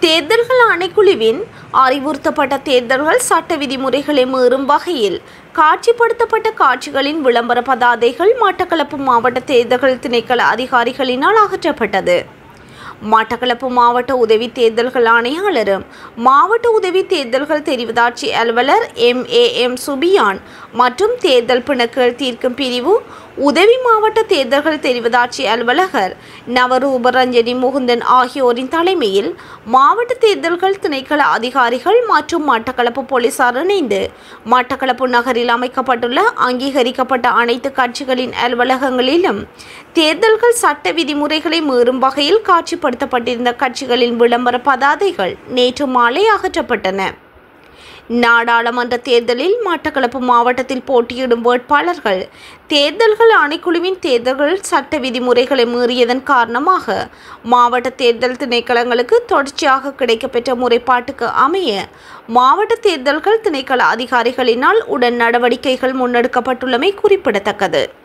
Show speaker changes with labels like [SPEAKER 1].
[SPEAKER 1] தேர்தல்கள் ஆணைக்குழுவின் அறிவுறுத்தப்பட்ட தேர்தல்கள் சட்ட விதிமுறைகளை மீறும் வகையில் காட்சிப்படுத்தப்பட்ட காட்சிகளின் விளம்பர பதாதைகள் மட்டக்களப்பு மாவட்ட தேர்தல்கள் திணைக்கள அதிகாரிகளினால் அகற்றப்பட்டது மட்டக்களப்பு மாவட்ட உதவி தேர்தல்கள் ஆணையாளரும் மாவட்ட உதவி தேர்தல்கள் தெரிவதாட்சி அலுவலர் எம் ஏ எம் சுபியான் மற்றும் தேர்தல் பிணக்குகள் தீர்க்கும் பிரிவு உதவி மாவட்ட தேர்தல்கள் தெரிவதாட்சி அலுவலகர் நவரூபரஞ்சனி முகுந்தன் ஆகியோரின் தலைமையில் மாவட்ட தேர்தல்கள் திணைக்கள அதிகாரிகள் மற்றும் மட்டக்களப்பு போலீசார் இணைந்து மட்டக்களப்பு நகரில் அமைக்கப்பட்டுள்ள அங்கீகரிக்கப்பட்ட அனைத்து கட்சிகளின் அலுவலகங்களிலும் தேர்தல்கள் சட்ட விதிமுறைகளை மீறும் வகையில் காட்சிப்படுத்தப்பட்டிருந்த கட்சிகளின் விளம்பர பதாதைகள் நேற்று மாலை அகற்றப்பட்டன நாடாளுமன்ற தேர்தலில் மட்டக்களப்பு மாவட்டத்தில் போட்டியிடும் வேட்பாளர்கள் தேர்தல்கள் ஆணைக்குழுவின் தேர்தல்கள் சட்ட விதிமுறைகளை மீறியதன் காரணமாக மாவட்ட தேர்தல் திணைக்களங்களுக்கு தொடர்ச்சியாக கிடைக்கப்பெற்ற முறைப்பாட்டுக்கு அமைய மாவட்ட தேர்தல்கள் திணைக்கள அதிகாரிகளினால் உடன் நடவடிக்கைகள் முன்னெடுக்கப்பட்டுள்ளமை குறிப்பிடத்தக்கது